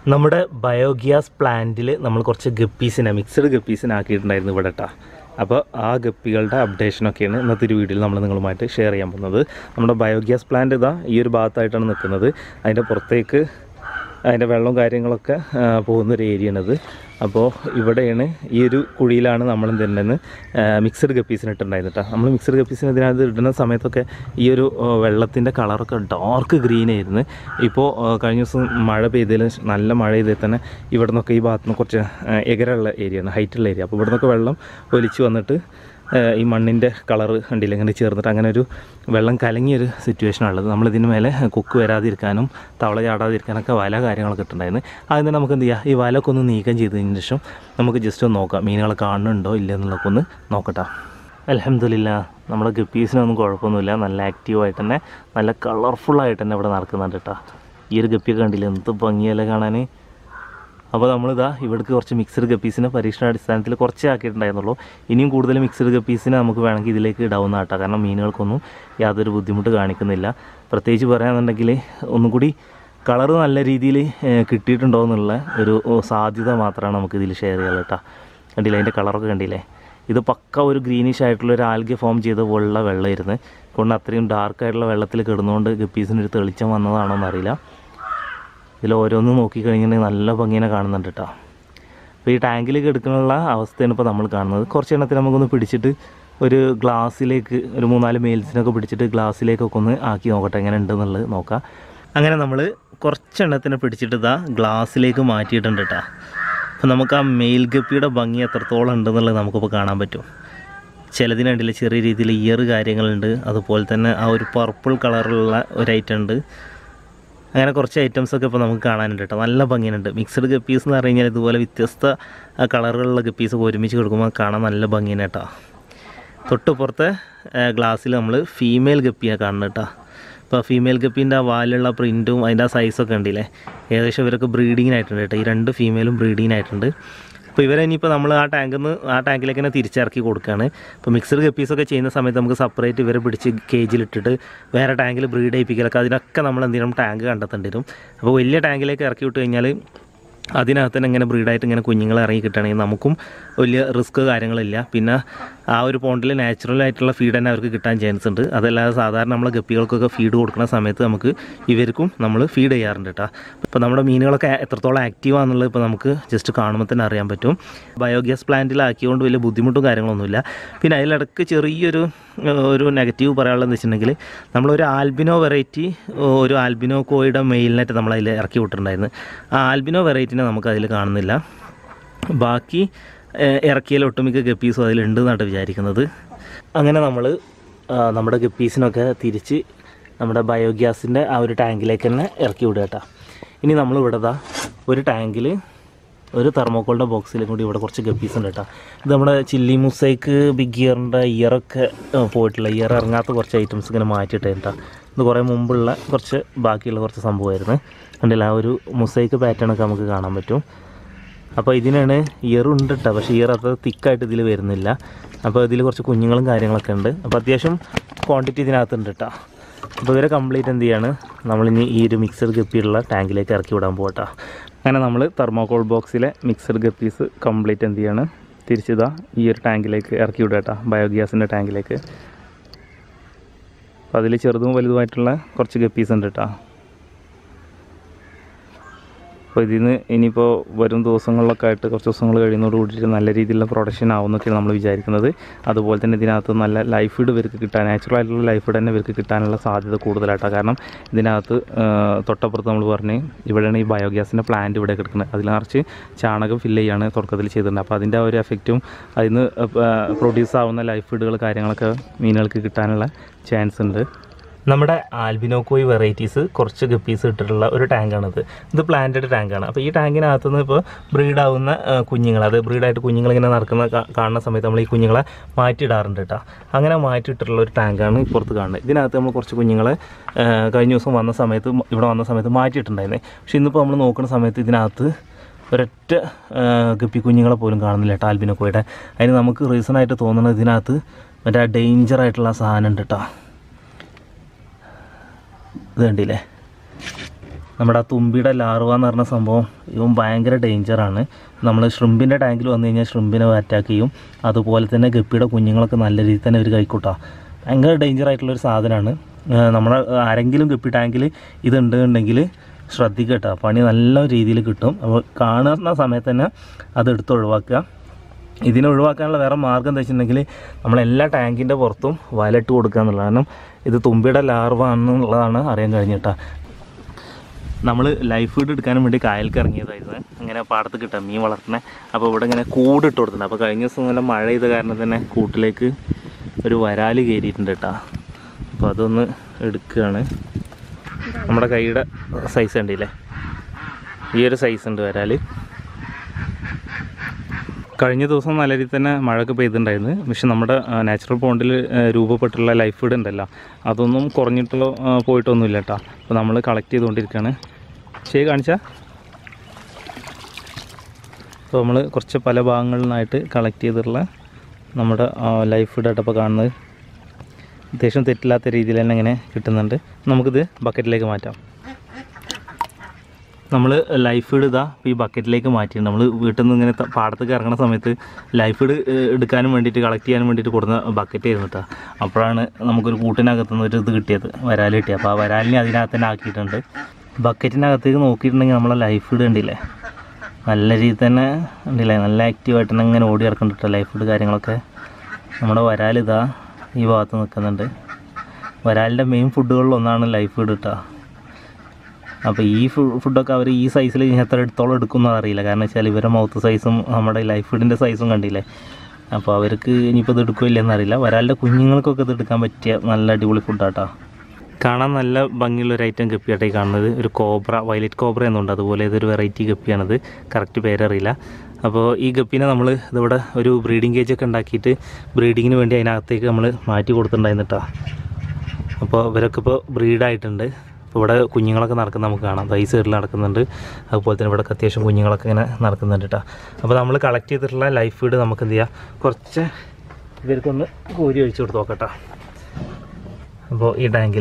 നമ്മുടെ ബയോഗ്യാസ് പ്ലാന്റിൽ നമ്മൾ കുറച്ച് ഗപ്പീസിനെ മിക്സഡ് ഗപ്പീസിനെ ആക്കിയിട്ടുണ്ടായിരുന്നു ഇവിടെ കേട്ടോ അപ്പോൾ ആ ഗപ്പികളുടെ അപ്ഡേഷനൊക്കെയാണ് ഇന്നത്തെ ഒരു വീഡിയോയിൽ നമ്മൾ നിങ്ങളുമായിട്ട് ഷെയർ ചെയ്യാൻ പോകുന്നത് നമ്മുടെ ബയോഗ്യാസ് പ്ലാന്റ് ഇതാ ഈ ഒരു ഭാഗത്തായിട്ടാണ് നിൽക്കുന്നത് അതിൻ്റെ പുറത്തേക്ക് അതിൻ്റെ വെള്ളവും കാര്യങ്ങളൊക്കെ ആ, പോകുന്നൊരു ഏരിയയാണിത് അപ്പോൾ ഇവിടെയാണ് ഈ ഒരു കുഴിയിലാണ് നമ്മൾ എന്തുണ്ടെന്ന് മിക്സഡ് ഗപ്പീസിന് ഇട്ടുണ്ടായിരുന്നു കേട്ടോ നമ്മൾ മിക്സഡ് ഗപ്പീസിന് ഇതിനകത്ത് ഇടുന്ന സമയത്തൊക്കെ ഈ ഒരു വെള്ളത്തിൻ്റെ കളറൊക്കെ ഡാർക്ക് ഗ്രീൻ ആയിരുന്നു ഇപ്പോൾ ആ, കഴിഞ്ഞ ദിവസം മഴ പെയ്തതിൽ നല്ല മഴ ചെയ്തതിൽ തന്നെ ഇവിടെ നിന്നൊക്കെ ഈ ഭാഗത്ത് നിന്ന് കുറച്ച് ആ, എകരമുള്ള ഏരിയയാണ് ഹൈറ്റുള്ള ഏരിയ അപ്പോൾ ഇവിടെ നിന്നൊക്കെ വെള്ളം ഒലിച്ച് വന്നിട്ട് ആ, ഈ മണ്ണിൻ്റെ കളറ് കണ്ടില്ല ഇങ്ങനെ ചേർന്നിട്ട് അങ്ങനെ ഒരു വെള്ളം കലങ്ങിയൊരു സിറ്റുവേഷനാണുള്ളത് നമ്മളിതിന് മേലെ കൊക്ക് വരാതിരിക്കാനും തവള ചാടാതിരിക്കാനൊക്കെ വല കാര്യങ്ങളൊക്കെ ഇട്ടുണ്ടായിരുന്നു ആദ്യം തന്നെ നമുക്ക് എന്ത് ചെയ്യാം ഈ വലൊക്കെ ഒന്ന് നീക്കം ചെയ്തതിന് ശേഷം നമുക്ക് ജസ്റ്റ് ഒന്ന് നോക്കാം മീനുകൾ കാണുന്നുണ്ടോ ഇല്ല എന്നുള്ളതൊക്കെ ഒന്ന് നോക്കട്ടെ അലഹമില്ല നമ്മുടെ ഗപ്പീസിനൊന്നും കുഴപ്പമൊന്നുമില്ല നല്ല ആക്റ്റീവായിട്ട് തന്നെ നല്ല കളർഫുള്ളായിട്ട് തന്നെ ഇവിടെ നടക്കുന്നുണ്ട് കേട്ടോ ഈ ഒരു ഗപ്പിയൊക്കെ കണ്ടില്ല എന്ത് ഭംഗിയല്ലേ കാണാൻ അപ്പോൾ നമ്മളിതാ ഇവിടേക്ക് കുറച്ച് മിക്സഡ് ഗപ്പീസിനെ പരീക്ഷണാടിസ്ഥാനത്തിൽ കുറച്ചേ ആക്കിയിട്ടുണ്ടായിരുന്നുള്ളൂ ഇനിയും കൂടുതൽ മിക്സഡ് ഗപ്പീസിനെ നമുക്ക് വേണമെങ്കിൽ ഇതിലേക്ക് ഇടാവുന്ന ആട്ടാം കാരണം മീനുകൾക്കൊന്നും യാതൊരു ബുദ്ധിമുട്ട് കാണിക്കുന്നില്ല പ്രത്യേകിച്ച് പറയുകയാണെന്നുണ്ടെങ്കിൽ ഒന്നും കൂടി കളറ് നല്ല രീതിയിൽ കിട്ടിയിട്ടുണ്ടോ എന്നുള്ള ഒരു ഓ, സാധ്യത മാത്രമാണ് നമുക്ക് ഇതിൽ ഷെയർ ചെയ്യാൻ കേട്ടോ കണ്ടില്ലേ അതിൻ്റെ കളറൊക്കെ കണ്ടില്ലേ ഇത് പക്ക ഒരു ഗ്രീനിഷ് ആയിട്ടുള്ള ഒരു ആൽഗെ ഫോം ചെയ്ത പോലുള്ള വെള്ളമായിരുന്നു കൊണ്ട് അത്രയും ഡാർക്ക് ആയിട്ടുള്ള വെള്ളത്തിൽ കിടന്നുകൊണ്ട് ഗപ്പീസിന് ഒരു തെളിച്ചം വന്നതാണോ എന്നറിയില്ല ഇതിൽ ഓരോന്നും നോക്കിക്കഴിഞ്ഞിട്ടുണ്ടെങ്കിൽ നല്ല ഭംഗിനെ കാണുന്നുണ്ട് കേട്ടോ അപ്പോൾ ഈ ടാങ്കിലേക്ക് എടുക്കാനുള്ള അവസ്ഥയാണ് ഇപ്പോൾ നമ്മൾ കാണുന്നത് കുറച്ച് എണ്ണത്തിന് നമുക്കൊന്ന് പിടിച്ചിട്ട് ഒരു ഗ്ലാസ്സിലേക്ക് ഒരു മൂന്നാല് മെയിൽസിനൊക്കെ പിടിച്ചിട്ട് ഗ്ലാസ്സിലേക്കൊക്കെ ഒന്ന് ആക്കി നോക്കട്ടെ എങ്ങനെ ഉണ്ടെന്നുള്ളത് നോക്കാം അങ്ങനെ നമ്മൾ കുറച്ചെണ്ണത്തിനെ പിടിച്ചിട്ട് ഇതാ ഗ്ലാസ്സിലേക്ക് മാറ്റിയിട്ടുണ്ട് കേട്ടോ അപ്പോൾ നമുക്ക് ആ മെയിൽ ഗപ്പിയുടെ ഭംഗി എത്രത്തോളം ഉണ്ടെന്നുള്ളത് നമുക്കിപ്പോൾ കാണാൻ പറ്റും ചിലതിനുണ്ടല്ല ചെറിയ രീതിയിൽ ഇയർ കാര്യങ്ങളുണ്ട് അതുപോലെ തന്നെ ആ ഒരു പർപ്പിൾ കളറിലുള്ള ഒരു ഐറ്റം ഉണ്ട് അങ്ങനെ കുറച്ച് ഐറ്റംസ് ഒക്കെ ഇപ്പോൾ നമുക്ക് കാണാനുണ്ട് കേട്ടോ നല്ല ഭംഗിയുണ്ട് മിക്സഡ് ഗപ്പീസ് എന്ന് പറഞ്ഞു കഴിഞ്ഞാൽ ഇതുപോലെ വ്യത്യസ്ത ആ, കളറുകളുള്ള ഗപ്പീസ് ഒക്കെ ഒരുമിച്ച് കൊടുക്കുമ്പോൾ കാണാൻ നല്ല ഭംഗിയാണ് കേട്ടോ തൊട്ട് പുറത്തെ ഗ്ലാസ്സിൽ നമ്മൾ ഫീമെയിൽ ഗപ്പിയാണ് കാണുന്നത് കേട്ടോ ഇപ്പോൾ ഫീമെയിൽ ഗപ്പീൻ്റെ ആ വാലുള്ള പ്രിൻറ്റും അതിൻ്റെ ആ സൈസൊക്കെ ഉണ്ടല്ലേ ഏകദേശം ഇവരൊക്കെ ബ്രീഡിങ്ങിനായിട്ടുണ്ട് കേട്ടോ ഈ രണ്ട് ഫീമെയിലും ബ്രീഡിങ്ങിനായിട്ടുണ്ട് അപ്പോൾ ഇവരെ ഇനിയിപ്പോൾ നമ്മൾ ആ ടാങ്കിൽ നിന്ന് ആ ടാങ്കിലേക്ക് തന്നെ തിരിച്ചിറക്കി കൊടുക്കുകയാണ് ഇപ്പോൾ മിക്സഡ് ഗപ്പീസൊക്കെ ചെയ്യുന്ന സമയത്ത് നമുക്ക് സെപ്പറേറ്റ് ഇവരെ പിടിച്ച് കേജിലിട്ടിട്ട് വേറെ ടാങ്കിൽ ബ്രീഡ് ചെയ്യിപ്പിക്കലൊക്കെ അതിനൊക്കെ നമ്മൾ എന്തെങ്കിലും ടാങ്ക് കണ്ടെത്തേണ്ടി വരും അപ്പോൾ വലിയ ടാങ്കിലേക്ക് ഇറക്കി വിട്ട് കഴിഞ്ഞാൽ അതിനകത്ത് തന്നെ ഇങ്ങനെ ബ്രീഡായിട്ട് ഇങ്ങനെ കുഞ്ഞുങ്ങളെ ഇറങ്ങി കിട്ടുകയാണെങ്കിൽ നമുക്കും വലിയ റിസ്ക് കാര്യങ്ങളില്ല പിന്നെ ആ ഒരു പോണ്ടിൽ നാച്ചുറൽ ആയിട്ടുള്ള ഫീഡ് തന്നെ അവർക്ക് കിട്ടാൻ ചാൻസ് ഉണ്ട് അതല്ലാതെ സാധാരണ നമ്മൾ ഗപ്പികൾക്കൊക്കെ ഫീഡ് കൊടുക്കുന്ന സമയത്ത് നമുക്ക് ഇവർക്കും നമ്മൾ ഫീഡ് ചെയ്യാറുണ്ട് കേട്ടോ ഇപ്പോൾ നമ്മുടെ മീനുകളൊക്കെ എത്രത്തോളം ആക്റ്റീവ് ആണെന്നുള്ളത് ഇപ്പോൾ നമുക്ക് ജസ്റ്റ് കാണുമ്പോൾ തന്നെ അറിയാൻ പറ്റും ബയോഗ്യാസ് പ്ലാന്റിലാക്കിയതുകൊണ്ട് വലിയ ബുദ്ധിമുട്ടും കാര്യങ്ങളൊന്നുമില്ല പിന്നെ അതിലിടക്ക് ചെറിയൊരു ഏഹ്, ഒരു നെഗറ്റീവ് പറയാനുള്ളതെന്ന് വെച്ചിട്ടുണ്ടെങ്കിൽ നമ്മളൊരു ആൽബിനോ വെറൈറ്റി ഒരു ആൽബിനോ കോയുടെ മെയിലിനായിട്ട് നമ്മൾ അതിൽ ഇറക്കി വിട്ടിട്ടുണ്ടായിരുന്നു ആ ആൽബിനോ വെറൈറ്റിനെ നമുക്ക് അതിൽ കാണുന്നില്ല ബാക്കി ഏഹ്, ഇറക്കിയതിൽ ഒട്ടുമിക്ക ഗപ്പീസും അതിലുണ്ട് എന്നാണ് വിചാരിക്കുന്നത് അങ്ങനെ നമ്മൾ നമ്മുടെ ഗപ്പീസിനൊക്കെ തിരിച്ച് നമ്മുടെ ബയോഗ്യാസിൻ്റെ ആ ഒരു ടാങ്കിലേക്ക് തന്നെ ഇറക്കി വിടുക കേട്ടോ ഇനി നമ്മൾ ഇവിടെ ദാ ഒരു ടാങ്കിൽ ഒരു തെർമോക്കോളിൻ്റെ ബോക്സിൽ കൂടി ഇവിടെ കുറച്ച് ഗപ്പീസ് ഉണ്ട് കേട്ടോ ഇത് നമ്മുടെ ചില്ലി മുസൈക്ക് ബിഗ് ഇയറിൻ്റെ ഇയറൊക്കെ ഏഹ്, പോയിട്ടുള്ള ഇയർ ഇറങ്ങാത്ത കുറച്ച് ഐറ്റംസ് ഇങ്ങനെ മാറ്റിയിട്ട് കേട്ടോ ഇത് കുറേ മുമ്പുള്ള കുറച്ച് ബാക്കിയുള്ള കുറച്ച് സംഭവമായിരുന്നു കണ്ടില്ല ആ ഒരു മുസൈക്ക് പാറ്റേൺ ഒക്കെ നമുക്ക് കാണാൻ പറ്റും അപ്പോൾ ഇതിനാണ് ഇയർ ഉണ്ട് കേട്ടോ പക്ഷേ ഇയർ അത്ര തിക്കായിട്ട് ഇതിൽ വരുന്നില്ല അപ്പോൾ ഇതിൽ കുറച്ച് കുഞ്ഞുങ്ങളും കാര്യങ്ങളൊക്കെ ഉണ്ട് അപ്പോൾ അത്യാവശ്യം ക്വാണ്ടിറ്റി ഇതിനകത്തുണ്ട് കേട്ടോ അപ്പോൾ ഇവരെ കംപ്ലീറ്റ് എന്ത് ചെയ്യാണ് നമ്മളിനി ഈ ഒരു മിക്സഡ് ഗപ്പിയുള്ള ടാങ്കിലേക്ക് ഇറക്കി വിടാൻ പോകട്ടോ അങ്ങനെ നമ്മൾ തെർമോകോൾ ബോക്സിലെ മിക്സഡ് ഗപ്പീസ് കംപ്ലീറ്റ് എന്ത് ചെയ്യാണ് തിരിച്ചിതാ ഈ ഒരു ടാങ്കിലേക്ക് ഇറക്കി വിടുക കേട്ടോ ബയോഗ്യാസിൻ്റെ ടാങ്കിലേക്ക് അപ്പോൾ അതിൽ ചെറുതും വലുതുമായിട്ടുള്ള കുറച്ച് ഗപ്പീസ് ഉണ്ട് കേട്ടോ അപ്പോൾ ഇതിൽ നിന്ന് ഇനിയിപ്പോൾ വരും ദിവസങ്ങളിലൊക്കെ ആയിട്ട് കുറച്ച് ദിവസങ്ങൾ കഴിയുന്നതോട് കൂടിയിട്ട് നല്ല രീതിയിലുള്ള പ്രൊഡക്ഷൻ ആവുമെന്നൊക്കെയാണ് നമ്മൾ വിചാരിക്കുന്നത് അതുപോലെ തന്നെ ഇതിനകത്ത് നല്ല ലൈഫ് ഫീഡ് ഇവർക്ക് കിട്ടാൻ നാച്ചുറൽ ആയിട്ടുള്ള ലൈഫ് ഫീഡ് തന്നെ ഇവർക്ക് കിട്ടാനുള്ള സാധ്യത കൂടുതലായിട്ടാണ് കാരണം ഇതിനകത്ത് ആ, തൊട്ടപ്പുറത്ത് നമ്മൾ പറഞ്ഞ് ഇവിടെയാണ് ഈ ബയോഗ്യാസിൻ്റെ പ്ലാന്റ് ഇവിടെ കിടക്കുന്നത് അതിൽ നിറച്ച് ചാണകം ഫില്ല് ചെയ്യാണ് തുടക്കത്തിൽ ചെയ്തിട്ടുണ്ട് അപ്പോൾ അതിൻ്റെ ആ ഒരു എഫക്റ്റും അതിൽ നിന്ന് പ്രൊഡ്യൂസ് ആവുന്ന ലൈഫ് ഫീഡുകൾ കാര്യങ്ങളൊക്കെ മീനുകൾക്ക് കിട്ടാനുള്ള ചാൻസ് ഉണ്ട് നമ്മുടെ ആൽബിനോക്കോയ് വെറൈറ്റീസ് കുറച്ച് ഗപ്പീസ് ഇട്ടിട്ടുള്ള ഒരു ടാങ്കാണിത് ഇത് പ്ലാന്റഡ് ടാങ്കാണ് അപ്പോൾ ഈ ടാങ്കിനകത്ത് നിന്ന് ഇപ്പോൾ ബ്രീഡ് ആവുന്ന ആ, കുഞ്ഞുങ്ങൾ അത് ബ്രീഡായിട്ട് കുഞ്ഞുങ്ങൾ ഇങ്ങനെ നടക്കുന്ന കാ- കാണുന്ന സമയത്ത് നമ്മൾ ഈ കുഞ്ഞുങ്ങളെ മാറ്റിയിടാറുണ്ട് കേട്ടോ അങ്ങനെ മാറ്റിയിട്ടുള്ള ഒരു ടാങ്കാണ് ഇപ്പുറത്ത് കാണുന്നത് ഇതിനകത്ത് നമ്മൾ കുറച്ച് കുഞ്ഞുങ്ങളെ ആ, കഴിഞ്ഞ ദിവസം വന്ന സമയത്ത് മ- ഇവിടെ വന്ന സമയത്ത് മാറ്റിയിട്ടുണ്ടായിരുന്നേ പക്ഷേ ഇന്നിപ്പോൾ നമ്മൾ നോക്കുന്ന സമയത്ത് ഇതിനകത്ത് ഒരൊറ്റ ആ, ഗപ്പി കുഞ്ഞുങ്ങളെ പോലും കാണുന്നില്ല കേട്ടോ ആൽബിനോക്കോയുടെ അതിന് നമുക്ക് റീസണായിട്ട് തോന്നുന്നത് ഇതിനകത്ത് മറ്റേ ഡേഞ്ചർ ആയിട്ടുള്ള സാധനം ഉണ്ട് കേട്ടോ ഇത് കണ്ടില്ലേ നമ്മുടെ ആ തുമ്പിയുടെ ലാർവ എന്ന് പറഞ്ഞ സംഭവം ഇവൻ ഭയങ്കര ഡേഞ്ചറാണ് നമ്മൾ ഷ്രിമ്പിൻ്റെ ടാങ്കിൽ വന്നു കഴിഞ്ഞാൽ ഷ്രിമ്പിനെ അറ്റാക്ക് ചെയ്യും അതുപോലെ തന്നെ ഗപ്പിയുടെ കുഞ്ഞുങ്ങളൊക്കെ നല്ല രീതിയിൽ തന്നെ ഒരു കൈക്കൂട്ടാ ഭയങ്കര ഡേഞ്ചർ ആയിട്ടുള്ളൊരു സാധനമാണ് നമ്മുടെ ആരെങ്കിലും ഗപ്പി ടാങ്കിൽ ഇതുണ്ടെന്നുണ്ടെങ്കിൽ ശ്രദ്ധിക്കുക കേട്ടോ പണി നല്ല രീതിയിൽ കിട്ടും അപ്പോൾ കാണുന്ന സമയത്ത് തന്നെ അത് എടുത്ത് ഒഴിവാക്കുക ഇതിനെ ഒഴിവാക്കാനുള്ള വേറെ മാർഗ്ഗം എന്താ വെച്ചിട്ടുണ്ടെങ്കിൽ നമ്മളെല്ലാ ടാങ്കിൻ്റെ പുറത്തും വലട്ട് കൊടുക്കുക എന്നുള്ളത് കാരണം ഇത് തുമ്പിയുടെ ലാർവ ആണെന്നുള്ളതാണ് അറിയാൻ കഴിഞ്ഞിട്ടാ നമ്മൾ ലൈഫ് ഫീഡ് എടുക്കാനും വേണ്ടി കായൽക്ക് ഇറങ്ങിയതായിരുന്നു അങ്ങനെ പാടത്ത് കിട്ടാം മീൻ വളർത്തണേ അപ്പോൾ ഇവിടെ ഇങ്ങനെ കൂട് ഇട്ട് കൊടുത്തിട്ടുണ്ട് അപ്പോൾ കഴിഞ്ഞ ദിവസം നല്ല മഴ ചെയ്ത കാരണം തന്നെ കൂട്ടിലേക്ക് ഒരു വരാല് കയറിയിട്ടുണ്ട് കേട്ടോ അപ്പോൾ അതൊന്ന് എടുക്കുകയാണ് നമ്മുടെ കൈയുടെ സൈസ് ഉണ്ടല്ലേ ഈ ഒരു സൈസ് ഉണ്ട് വരാല് കഴിഞ്ഞ ദിവസം നല്ല രീതിയിൽ തന്നെ മഴയൊക്കെ പെയ്തിട്ടുണ്ടായിരുന്നു പക്ഷെ നമ്മുടെ നാച്ചുറൽ പോണ്ടിൽ രൂപപ്പെട്ടുള്ള ലൈഫ് ഫീഡ് ഉണ്ടല്ലോ അതൊന്നും കുറഞ്ഞിട്ടോ ആ, പോയിട്ടൊന്നുമില്ല കേട്ടോ അപ്പോൾ നമ്മൾ കളക്ട് ചെയ്തുകൊണ്ടിരിക്കുകയാണ് ശരി കാണിച്ചാൽ അപ്പോൾ നമ്മൾ കുറച്ച് പല ഭാഗങ്ങളിൽ നിന്നായിട്ട് കളക്ട് ചെയ്തിട്ടുള്ള നമ്മുടെ ലൈഫ് ഫീഡ് ആയിട്ടപ്പോൾ കാണുന്നത് അത്യാവശ്യം തെറ്റില്ലാത്ത രീതിയിൽ തന്നെ ഇങ്ങനെ കിട്ടുന്നുണ്ട് നമുക്കിത് ബക്കറ്റിലേക്ക് മാറ്റാം നമ്മൾ ലൈഫ് ഫീഡ് ഇതാ ഈ ബക്കറ്റിലേക്ക് മാറ്റിയിട്ടുണ്ട് നമ്മൾ വീട്ടിൽ നിന്ന് ഇങ്ങനെ ത- പാടത്തേക്ക് ഇറങ്ങുന്ന സമയത്ത് ലൈഫ് ഫീഡ് എടുക്കാനും വേണ്ടിയിട്ട് കളക്ട് ചെയ്യാനും വേണ്ടിയിട്ട് കൊടുക്കുന്ന ബക്കറ്റ് ആയിരുന്നു കേട്ടോ അപ്പോഴാണ് നമുക്കൊരു കൂട്ടിനകത്ത് നിന്ന് ഒരു ഇത് കിട്ടിയത് വരാൽ കിട്ടിയത് അപ്പോൾ ആ വരാലിനെ അതിനകത്ത് തന്നെ ആക്കിയിട്ടുണ്ട് ബക്കറ്റിനകത്തേക്ക് നോക്കിയിട്ടുണ്ടെങ്കിൽ നമ്മളെ ലൈഫ് ഫീഡ് കണ്ടില്ലേ നല്ല രീതിയിൽ തന്നെ ഉണ്ടല്ലേ നല്ല ആക്റ്റീവായിട്ട് തന്നെ ഇങ്ങനെ ഓടി ഇറക്കുന്നുണ്ട് ലൈഫ് ഫുഡ് കാര്യങ്ങളൊക്കെ നമ്മുടെ വരാലിതാ ഈ ഭാഗത്ത് നിൽക്കുന്നുണ്ട് വരാലിൻ്റെ മെയിൻ ഫുഡുകളിലൊന്നാണ് ലൈഫ് ഫുഡ് കേട്ടോ അപ്പോൾ ഈ ഫു- ഫുഡൊക്കെ അവർ ഈ സൈസിൽ എത്ര എടുത്തോളം എടുക്കുന്നത് അറിയില്ല കാരണം വെച്ചാൽ ഇവരുടെ മൗത്ത് സൈസും നമ്മുടെ ലൈഫ് ഫുഡിൻ്റെ സൈസും കണ്ടില്ലേ അപ്പോൾ അവർക്ക് ഇനിയിപ്പോൾ ഇത് എടുക്കില്ല എന്നറിയില്ല വരാലിൻ്റെ കുഞ്ഞുങ്ങൾക്കൊക്കെ ഇത് എടുക്കാൻ പറ്റിയ നല്ല അടിപൊളി ഫുഡാട്ടോ കാണാൻ നല്ല ഭംഗിയുള്ള ഒരു ഐറ്റം ഗപ്പിയായിട്ടായി കാണുന്നത് ഒരു കോബ്ര വയലറ്റ് കോബ്ര എന്നുണ്ട് അതുപോലെ ഇതൊരു വെറൈറ്റി ഗപ്പിയാണത് കറക്റ്റ് പേരറിയില്ല അപ്പോൾ ഈ ഗപ്പിനെ നമ്മൾ ഇതിവിടെ ഒരു ബ്രീഡിംഗ് കേജ് ഒക്കെ ഉണ്ടാക്കിയിട്ട് ബ്രീഡിങ്ങിന് വേണ്ടി അതിനകത്തേക്ക് നമ്മൾ മാറ്റി കൊടുത്തിട്ടുണ്ടായിരുന്നു കേട്ടോ അപ്പോൾ ഇവരൊക്കെ ഇപ്പോൾ ബ്രീഡായിട്ടുണ്ട് അപ്പോൾ ഇവിടെ കുഞ്ഞുങ്ങളൊക്കെ നടക്കുന്ന നമുക്ക് കാണാം ദാ ഈ സൈഡിൽ നടക്കുന്നുണ്ട് അതുപോലെ തന്നെ ഇവിടെ അത്യാവശ്യം കുഞ്ഞുങ്ങളൊക്കെ ഇങ്ങനെ നടക്കുന്നുണ്ട് കേട്ടോ അപ്പോൾ നമ്മൾ കളക്ട് ചെയ്തിട്ടുള്ള ലൈഫ് ഫീഡ് നമുക്ക് എന്ത് ചെയ്യാം കുറച്ച് ഇവർക്കൊന്ന് കോരി ഒഴിച്ച് കൊടുത്ത് നോക്കട്ടോ അപ്പോൾ ഈ ടാങ്കിൽ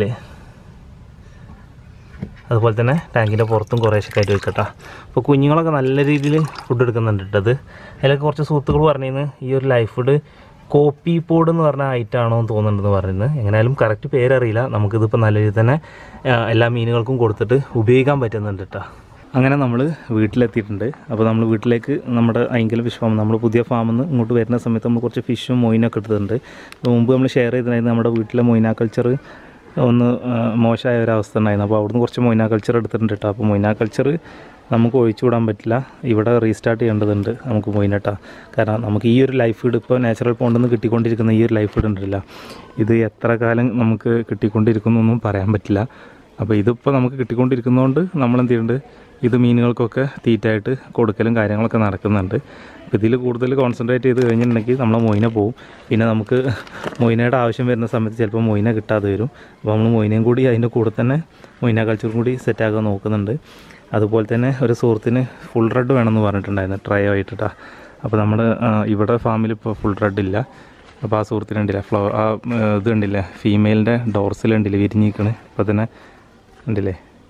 അതുപോലെ തന്നെ ടാങ്കിൻ്റെ പുറത്തും കുറേശ്ശെ ആയിട്ട് വെക്കട്ടോ അപ്പോൾ കുഞ്ഞുങ്ങളൊക്കെ നല്ല രീതിയിൽ ഫുഡ് എടുക്കുന്നുണ്ട് കേട്ടോ അത് അതിലൊക്കെ കുറച്ച് സുഹൃത്തുക്കൾ പറഞ്ഞിരുന്നു ഈ ഒരു ലൈഫ് ഫുഡ് കോപ്പി പോഡ് എന്ന് പറഞ്ഞ ഐറ്റം ആണോ എന്ന് തോന്നുന്നുണ്ടെന്ന് പറയുന്നത് എങ്ങനെയാലും കറക്റ്റ് പേരറിയില്ല നമുക്കിതിപ്പോൾ നല്ല രീതിയിൽ തന്നെ ആ, എല്ലാ മീനുകൾക്കും കൊടുത്തിട്ട് ഉപയോഗിക്കാൻ പറ്റുന്നുണ്ട് കേട്ടോ അങ്ങനെ നമ്മൾ വീട്ടിലെത്തിയിട്ടുണ്ട് അപ്പോൾ നമ്മൾ വീട്ടിലേക്ക് നമ്മുടെ അയങ്കൽ ഫിഷ് ഫാം നമ്മൾ പുതിയ ഫാമിൽ നിന്ന് ഇങ്ങോട്ട് വരുന്ന സമയത്ത് നമ്മൾ കുറച്ച് ഫിഷും മൊയിനൊക്കെ എടുത്തിട്ടുണ്ട് അപ്പോൾ മുമ്പ് നമ്മൾ ഷെയർ ചെയ്തിട്ടുണ്ടായിരുന്നു നമ്മുടെ വീട്ടിലെ മൊയിന കൾച്ചർ ഒന്ന് ആ, മോശമായ ഒരവസ്ഥ ഉണ്ടായിരുന്നു അപ്പോൾ അവിടുന്ന് കുറച്ച് മൊയിന കൾച്ചർ എടുത്തിട്ടുണ്ട് കേട്ടോ അപ്പോൾ മൊയിന കൾച്ചർ നമുക്ക് ഒഴിച്ചു വിടാൻ പറ്റില്ല ഇവിടെ റീസ്റ്റാർട്ട് ചെയ്യേണ്ടതുണ്ട് നമുക്ക് മൊയിനട്ടാ കാരണം നമുക്ക് ഈ ഒരു ലൈഫ് ഫീഡ് ഇപ്പോൾ നാച്ചുറൽ പോണ്ടിൽ നിന്ന് കിട്ടിക്കൊണ്ടിരിക്കുന്ന ഈ ഒരു ലൈഫ് ഫീഡ് ഉണ്ടല്ല ഇത് എത്ര കാലം നമുക്ക് കിട്ടിക്കൊണ്ടിരിക്കുന്നൊന്നും പറയാൻ പറ്റില്ല അപ്പോൾ ഇതിപ്പോൾ നമുക്ക് കിട്ടിക്കൊണ്ടിരിക്കുന്നതുകൊണ്ട് നമ്മൾ എന്ത് ചെയ്യുന്നുണ്ട് ഇത് മീനുകൾക്കൊക്കെ തീറ്റായിട്ട് കൊടുക്കലും കാര്യങ്ങളൊക്കെ നടക്കുന്നുണ്ട് അപ്പോൾ ഇതിൽ കൂടുതൽ കോൺസെൻട്രേറ്റ് ചെയ്ത് കഴിഞ്ഞിട്ടുണ്ടെങ്കിൽ നമ്മളെ മൊയിന പോവും പിന്നെ നമുക്ക് മൊയിനയുടെ ആവശ്യം വരുന്ന സമയത്ത് ചിലപ്പോൾ മൊയിന കിട്ടാതെ വരും അപ്പോൾ നമ്മൾ മൊയിനയും കൂടി അതിൻ്റെ കൂടെ തന്നെ മൊയിന കൾച്ചറും കൂടി സെറ്റാക്കാൻ നോക്കുന്നുണ്ട് അതുപോലെ തന്നെ ഒരു സുഹൃത്തിന് ഫുൾ റെഡ് വേണമെന്ന് പറഞ്ഞിട്ടുണ്ടായിരുന്നു ട്രൈ ആയിട്ടാ അപ്പോൾ നമ്മൾ ഇവിടെ ഫാമിൽ ഇപ്പോൾ ഫുൾ റെഡ് ഇല്ല അപ്പോൾ ആ സുഹൃത്തിന് ഉണ്ടില്ല ഫ്ലോ ആ ഉം, ഇത് ഉണ്ടില്ലേ ഫീമെയിലിൻ്റെ ഡോർസിൽ ഉണ്ടില്ലേ വിരിഞ്ഞിക്കണ് ഇപ്പോൾ തന്നെ ഉണ്ടില്ലേ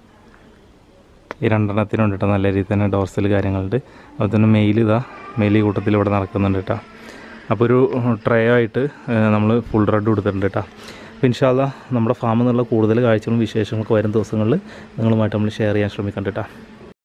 ഈ രണ്ടെണ്ണത്തിനുണ്ട് കേട്ടോ നല്ല രീതിയിൽ തന്നെ ഡോർസൽ കാര്യങ്ങളുണ്ട് അതുപോലെ തന്നെ മെയിൽ ഇതാ മെയിൽ ഈ കൂട്ടത്തിൽ ഇവിടെ നടക്കുന്നുണ്ട് കേട്ടോ അപ്പോൾ ഒരു ട്രേ ആയിട്ട് നമ്മൾ ഫുൾ റെഡ് കൊടുത്തിട്ടുണ്ട് കേട്ടോ അപ്പോൾ ഇൻഷാല്ല നമ്മുടെ ഫാമിൽ നിന്നുള്ള കൂടുതൽ കാഴ്ചകളും വിശേഷങ്ങളൊക്കെ വരും ദിവസങ്ങളിൽ നിങ്ങളുമായിട്ട് നമ്മൾ ഷെയർ ചെയ്യാൻ ശ്രമിക്കണ്ട കേട്ടോ